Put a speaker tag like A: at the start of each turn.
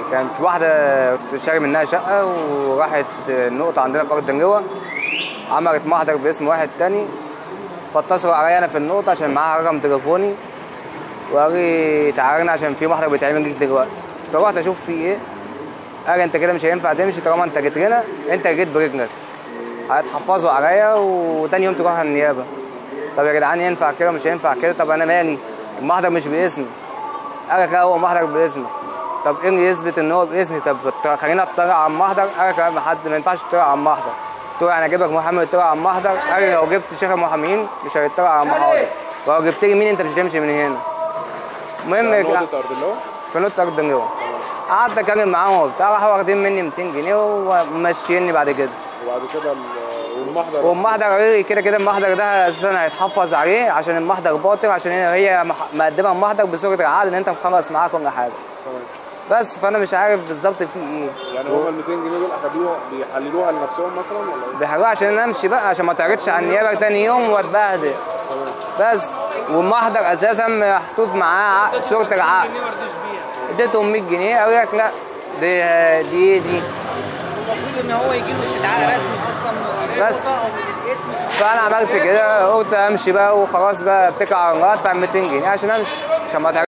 A: كانت واحده كنت شاري منها شقه وراحت النقطه عندنا في ارض دنجوه عملت محضر باسم واحد تاني فاتصلوا عليا انا في النقطه عشان معاها رقم تليفوني وقال لي تعالى عشان في محضر بيتعمل ليك دلوقتي فرحت اشوف في ايه قال انت كده مش هينفع تمشي طالما انت جيت لنا انت جيت برجلك هيتحفظوا عليا وتاني يوم تروح النيابه طب يا جدعان ينفع كده مش هينفع كده طب انا مالي المحضر مش باسمي قال لك لا هو محضر باسمك طب ايه اللي يثبت ان هو باسمي طب خلينا اطلع على المحضر قال لك لا ما حد ما ينفعش تطلع على المحضر قلت له انا اجيب لك محامي يطلع على المحضر قال لي لو جبت شيخ المحامين مش هيطلع على المحاضر ولو جبت لي مين انت مش هتمشي من هنا المهم
B: نقطة أرض اللواء
A: في نقطة أرض النجوى قعدت أتكلم معاهم وبتاع راحوا واخدين مني 200 جنيه وماشييني بعد كده
B: وبعد كده ال- والمحضر
A: والمحضر قالوا لي كده كده المحضر ده أساسا هيتحفظ عليه عشان المحضر باطل عشان هي هي مح- مقدمة المحضر بصورة العقد إن أنت مخلص معاها كل حاجة
B: تمام.
A: بس فأنا مش عارف بالظبط في إيه
B: يعني هم ال 200 جنيه دول أخدوها بيحللوها لنفسهم مثلا ولا إيه؟
A: بيحاولوا عشان أنا أمشي بقى عشان ما تعرضش على النيابة تاني يوم وأتبهدل
B: تمام
A: بس والمحضر أساسا محطوط معاه عقد- صورة العقد اديتهم 100 جنيه قالوا لك لا دي دي إيه دي
C: المفروض ان هو يجي له استدعاء رسمي اصلا من
A: بس.
C: النقطه او من الاسم
A: فانا عملت كده قلت امشي بقى وخلاص بقى اتكل على الله ادفع 200 جنيه عشان امشي عشان ما